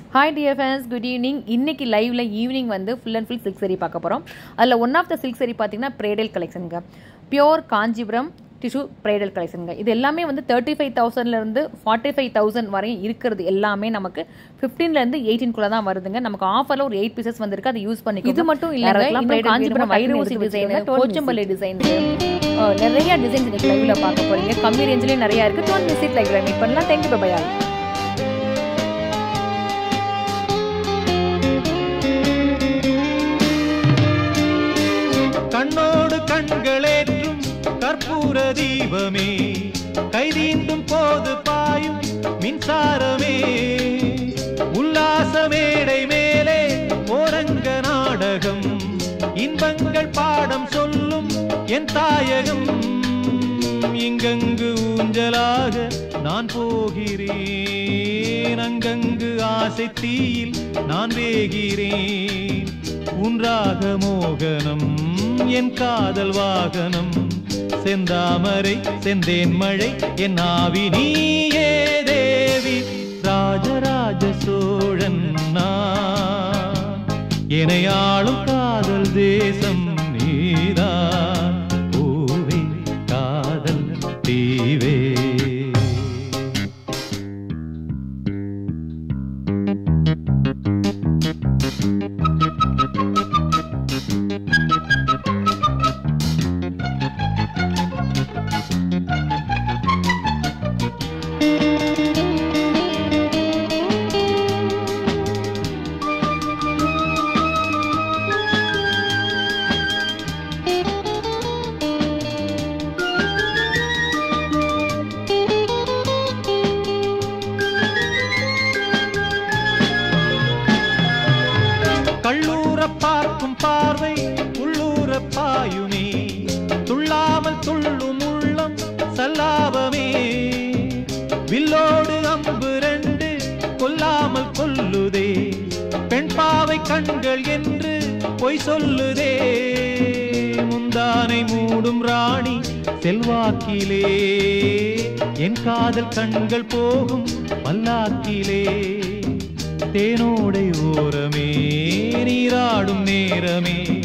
hi dear fans good evening இன்னைக்கு லைவ்ல evening வந்து ஃபுல் அண்ட் ஃபுல் சில்க் சரி பார்க்க போகிறோம் அதில் ஒன் ஆஃப் த சில்க் சரி பார்த்தீங்கன்னா ப்ரேடல் கலெக்ஷனுங்க பியோர் காஞ்சிபுரம் டிஷ்யூ ப்ரைடல் கலெக்ஷனுங்க இது எல்லாமே வந்து தேர்ட்டி ஃபைவ் தௌசண்ட்லேருந்து ஃபார்ட்டி ஃபைவ் தௌசண்ட் வரையும் இருக்கிறது எல்லாமே நமக்கு ஃபிஃப்டீன்லேருந்து எயிட்டீன்குள்ளே தான் வருதுங்க நமக்கு ஆஃபரில் ஒரு எயிட் பீசஸ் வந்திருக்கு அதை யூஸ் பண்ணி இது மட்டும் இல்லை காஞ்சிபுரம் வைரூசி டிசைன் போச்சம்பள்ளி டிசைன் நிறைய டிசைன்ஸ் இன்னைக்கு லைவ்ல பார்க்க போறீங்க கம்மி ரேஞ்சிலேயே நிறைய இருக்கு டோன் விசிட் லைவ்ல மீட் பண்ணலாம் தேங்க்யூ பபாயா கண்ணோடு கண்களேற்றும் கற்பூர தீபமே கைதீண்டும் போது பாயும் மின்சாரமே உல்லாச மேடை மேலே ஓரங்க நாடகம் இன்பங்கள் பாடம் சொல்லும் என் தாயகம் இங்கங்கு ஊஞ்சலாக நான் போகிறேன் அங்கங்கு ஆசை தீயில் நான் வேகிறேன் உன்றாக மோகனம் என் காதல் வாகனம் செந்தாமரை செந்தேன் மழை என் ஆவி நீயே தேவி ராஜராஜ சோழன் நான் எனையாளும் காதல் தேசம் நீதான் பூவே காதல் தீவே கள்ளூர பார்க்கும் பார்வை உள்ளூர பாயுமே துள்ளாமல் துள்ளும் உள்ளம் சல்லாபமே வில்லோடு அம்பு ரெண்டு கொல்லாமல் கொல்லுதே பெண் பாவை கண்கள் என்று பொய் சொல்லுதே முந்தானை மூடும் ராணி செல்வாக்கிலே என் காதல் கண்கள் போகும் பல்லாக்கிலே தேனோடை ஓரமே நீராடும் நேரமே